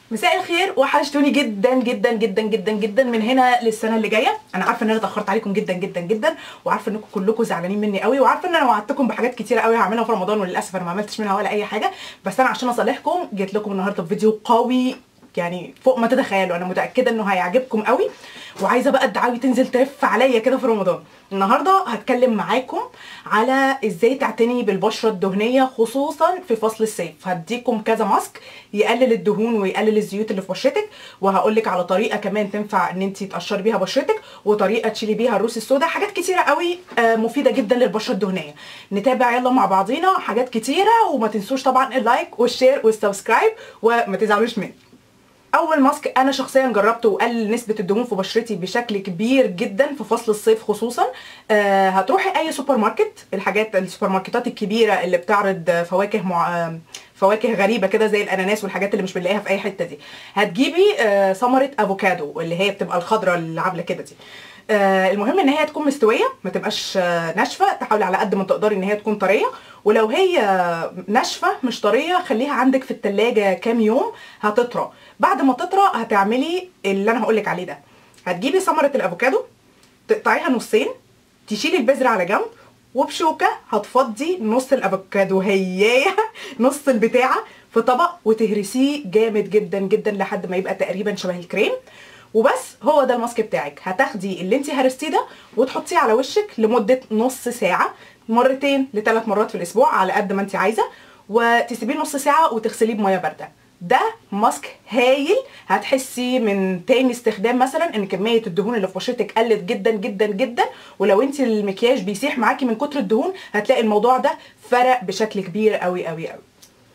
مساء الخير وحشتوني جدا جدا جدا جدا جدا من هنا للسنه اللي جايه انا عارفه ان انا اتاخرت عليكم جدا جدا جدا وعارفه انكم كلكم زعلانين مني قوي وعارفه ان انا وعدتكم بحاجات كتيره قوي هعملها في رمضان وللاسف انا ما عملتش منها ولا اي حاجه بس انا عشان اصالحكم جيت لكم النهارده بفيديو قوي يعني فوق ما تتخيلوا انا متاكده انه هيعجبكم قوي وعايزه بقى الدعاوي تنزل تلف عليا كده في رمضان النهارده هتكلم معاكم على ازاي تعتني بالبشره الدهنيه خصوصا في فصل الصيف هديكم كذا ماسك يقلل الدهون ويقلل الزيوت اللي في بشرتك وهقول لك على طريقه كمان تنفع ان انت تقشري بيها بشرتك وطريقه تشيلي بيها الروس السوداء حاجات كتيره قوي آه، مفيده جدا للبشره الدهنيه نتابع يلا مع بعضينا حاجات كتيره وما تنسوش طبعا اللايك والشير والسبسكرايب وما تزعلوش مني اول ماسك انا شخصيا جربته وقلل نسبه الدهون في بشرتي بشكل كبير جدا في فصل الصيف خصوصا آه هتروحي اي سوبر ماركت الحاجات السوبر ماركتات الكبيره اللي بتعرض فواكه مع آه، فواكه غريبه كده زي الاناناس والحاجات اللي مش بنلاقيها في اي حته دي هتجيبي آه ثمره افوكادو اللي هي بتبقى الخضراء اللي عامله كده دي آه المهم ان هي تكون مستويه ما تبقاش آه ناشفه تحاولي على قد ما تقدري ان هي تكون طريه ولو هي ناشفه مش طريه خليها عندك في التلاجة كام يوم هتطرى بعد ما تطرى هتعملي اللي انا هقولك عليه ده هتجيبي ثمره الافوكادو تقطعيها نصين تشيلي البذر على جنب وبشوكه هتفضي نص الافوكادو هي نص البتاعه في طبق وتهرسيه جامد جدا جدا لحد ما يبقى تقريبا شبه الكريم وبس هو ده الماسك بتاعك هتاخدي اللي انت هرستيه ده وتحطيه على وشك لمده نص ساعه مرتين لثلاث مرات في الاسبوع على قد ما انت عايزه وتسيبيه نص ساعه وتغسليه بميه بارده ده ماسك هايل هتحسي من تاني استخدام مثلا ان كميه الدهون اللي في بشرتك قلت جدا جدا جدا ولو انت المكياج بيسيح معاكي من كتر الدهون هتلاقي الموضوع ده فرق بشكل كبير قوي قوي قوي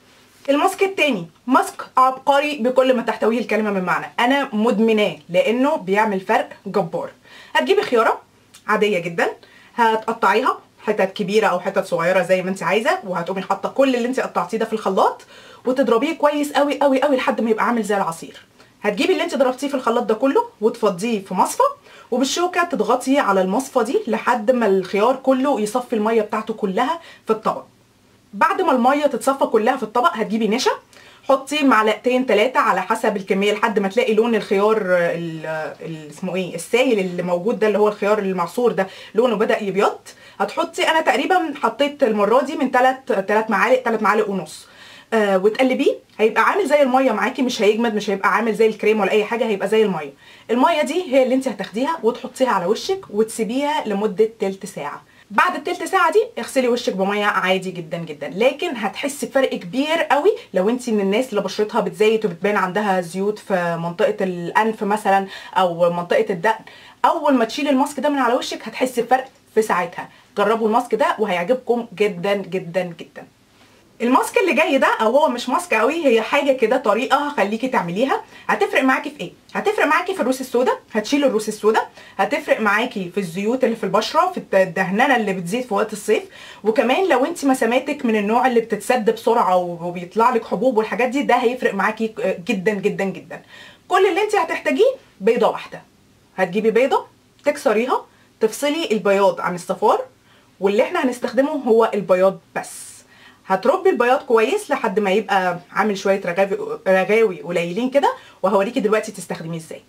الماسك التاني ماسك عبقري بكل ما تحتويه الكلمه من معنى انا مدمناه لانه بيعمل فرق جبار هتجيبي خياره عاديه جدا هتقطعيها حتت كبيره او حتت صغيره زي ما انت عايزه وهتقومي حاطه كل اللي انت قطعتيه ده في الخلاط وتضربيه كويس قوي قوي قوي لحد ما يبقى عامل زي العصير هتجيبي اللي انت ضربتيه في الخلاط ده كله وتفضيه في مصفى وبالشوكه تضغطي على المصفى دي لحد ما الخيار كله يصفي الميه بتاعته كلها في الطبق بعد ما الميه تتصفى كلها في الطبق هتجيبي نشا حطي معلقتين ثلاثة على حسب الكمية لحد ما تلاقي لون الخيار ال- ال- اسمه ايه السائل اللي موجود ده اللي هو الخيار المعصور ده لونه بدأ يبيض هتحطي انا تقريبا حطيت المرة دي من 3 3 معالق 3 معالق ونص آه وتقلبيه هيبقى عامل زي الميه معاكي مش هيجمد مش هيبقى عامل زي الكريم ولا اي حاجه هيبقى زي الميه الميه دي هي اللي انت هتاخديها وتحطيها على وشك وتسيبيها لمده تلت ساعه بعد التلت ساعه دي اغسلي وشك بميه عادي جدا جدا لكن هتحسي بفرق كبير قوي لو انت من الناس اللي بشرتها بتزيت وبتبان عندها زيوت في منطقه الانف مثلا او منطقه الدقن اول ما تشيلي الماسك ده من على وشك هتحسي بفرق في ساعتها جربوا الماسك ده وهيعجبكم جدا جدا جدا الماسك اللي جاي ده او هو مش ماسك قوي هي حاجه كده طريقه هخليكي تعمليها هتفرق معاكي في ايه هتفرق معاكي في الروس السوداء هتشيل الروس السوداء هتفرق معاكي في الزيوت اللي في البشره في الدهننه اللي بتزيد في وقت الصيف وكمان لو انت مساماتك من النوع اللي بتتسد بسرعه وبيطلع لك حبوب والحاجات دي ده هيفرق معاكي جدا جدا جدا كل اللي انت هتحتاجيه بيضه واحده هتجيبي بيضه تكسريها تفصلي البياض عن الصفار واللي احنا هنستخدمه هو البياض بس هتربي البياض كويس لحد ما يبقى عامل شويه رغاوي رغاوي قليلين كده وهوريكي دلوقتي تستخدميه ازاي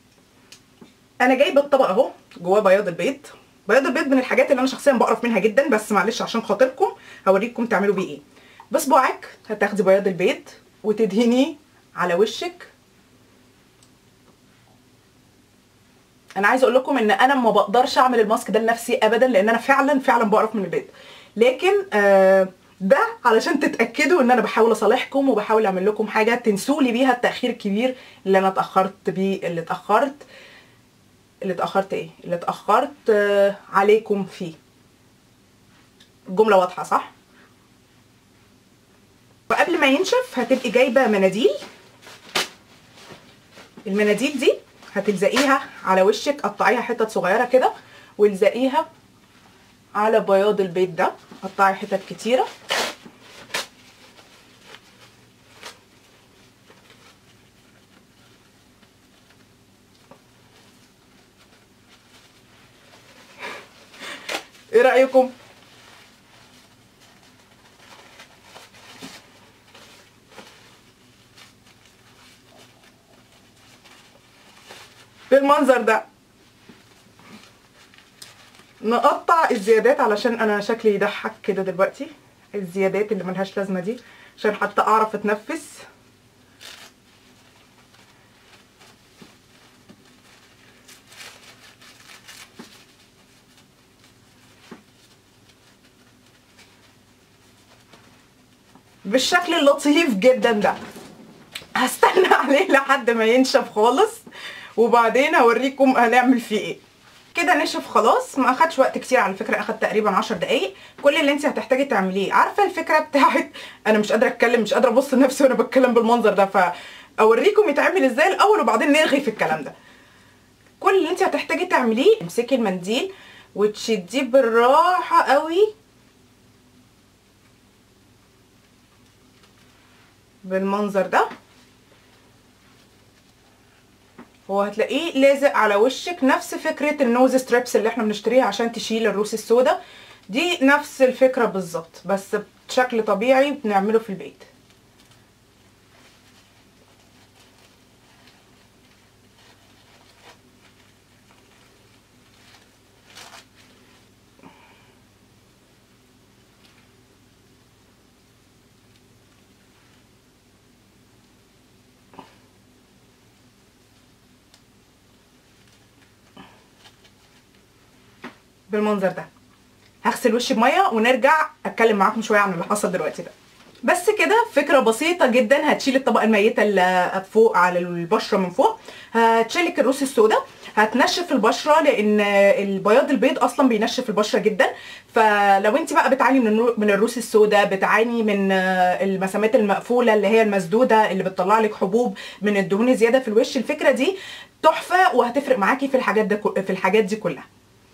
انا جايبه الطبق اهو جواه بياض البيض بياض البيض من الحاجات اللي انا شخصيا بقرف منها جدا بس معلش عشان خاطركم هوريكم تعملوا بيه ايه بصباعك هتاخدي بياض البيض وتدهنيه على وشك انا عايزه اقول لكم ان انا ما بقدرش اعمل الماسك ده لنفسي ابدا لان انا فعلا فعلا بقرف من البيض لكن آه ده علشان تتاكدوا ان انا بحاول اصالحكم وبحاول اعمل لكم حاجه تنسوا لي بيها التاخير الكبير اللي انا اتاخرت بيه اللي اتاخرت اللي اتاخرت ايه اللي اتاخرت آه عليكم فيه الجمله واضحه صح وقبل ما ينشف هتبقي جايبه مناديل المناديل دي هتلزقيها على وشك قطعيها حتت صغيره كده والزقيها على بياض البيض ده قطعي حتت كتيره ايه رايكم بالمنظر ده نقطع الزيادات علشان انا شكلي يضحك كده دلوقتي الزيادات اللي ملهاش لازمه دي عشان حتى اعرف اتنفس بالشكل اللطيف جدا ده هستنى عليه لحد ما ينشف خالص وبعدين هوريكم هنعمل فيه ايه كده نشف خلاص ما اخدش وقت كتير على فكره اخد تقريبا 10 دقايق كل اللي انت هتحتاجي تعمليه عارفه الفكره بتاعت انا مش قادره اتكلم مش قادره ابص لنفسي وانا بتكلم بالمنظر ده فاوريكم يتعمل ازاي الاول وبعدين نرغي في الكلام ده كل اللي انت هتحتاجي تعمليه امسكي المنديل وتشديه بالراحه قوي بالمنظر ده هو هتلاقيه لازق على وشك نفس فكرة النوز ستريبس اللي احنا بنشتريها عشان تشيل الروس السوداء دي نفس الفكرة بالظبط بس بشكل طبيعي بنعمله في البيت بالمنظر ده هغسل وشي بميه ونرجع اتكلم معاكم شويه عن اللي حصل دلوقتي ده بس كده فكره بسيطه جدا هتشيل الطبقه الميته اللي فوق على البشره من فوق هتشيلك الروس السوداء هتنشف البشره لان البياض البيض اصلا بينشف البشره جدا فلو انت بقى بتعاني من من الروس السوداء بتعاني من المسامات المقفوله اللي هي المسدوده اللي بتطلع لك حبوب من الدهون زياده في الوش الفكره دي تحفه وهتفرق معاكي في الحاجات ده في الحاجات دي كلها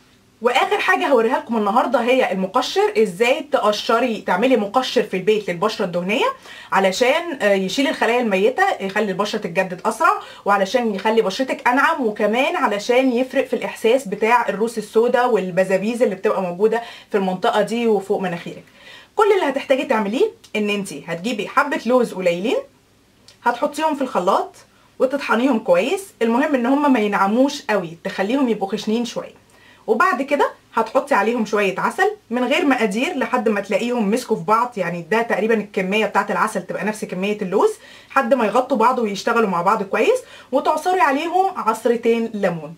واخر حاجه هوريها لكم النهارده هي المقشر ازاي تقشري تعملي مقشر في البيت للبشره الدهنيه علشان يشيل الخلايا الميته يخلي البشره تتجدد اسرع وعلشان يخلي بشرتك انعم وكمان علشان يفرق في الاحساس بتاع الروس السوداء والبزابيز اللي بتبقى موجوده في المنطقه دي وفوق مناخيرك كل اللي هتحتاجي تعمليه ان انت هتجيبي حبه لوز قليلين هتحطيهم في الخلاط وتطحنيهم كويس المهم ان هم ما ينعموش قوي تخليهم يبقوا خشنين شويه وبعد كده هتحطي عليهم شويه عسل من غير مقادير لحد ما تلاقيهم مسكوا في بعض يعني ده تقريبا الكميه بتاعه العسل تبقى نفس كميه اللوز لحد ما يغطوا بعض ويشتغلوا مع بعض كويس وتعصري عليهم عصرتين ليمون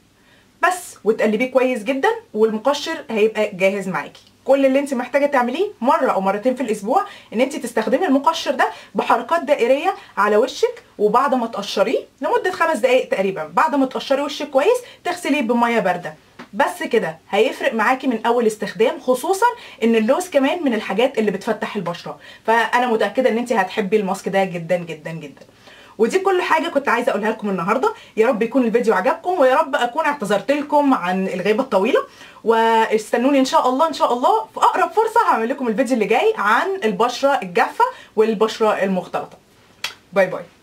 بس وتقلبيه كويس جدا والمقشر هيبقى جاهز معاكي كل اللي انت محتاجه تعمليه مره او مرتين في الاسبوع ان انت تستخدمي المقشر ده بحركات دائريه على وشك وبعد ما تقشريه لمده خمس دقائق تقريبا بعد ما تقشري وشك كويس تغسليه بميه بارده بس كده هيفرق معاكي من اول استخدام خصوصا ان اللوز كمان من الحاجات اللي بتفتح البشره فانا متاكده ان انت هتحبي الماسك ده جدا جدا جدا ودي كل حاجه كنت عايزه اقولها لكم النهارده يا رب يكون الفيديو عجبكم ويا رب اكون اعتذرت لكم عن الغيبه الطويله واستنوني ان شاء الله ان شاء الله في اقرب فرصه هعمل لكم الفيديو اللي جاي عن البشره الجافه والبشره المختلطه باي باي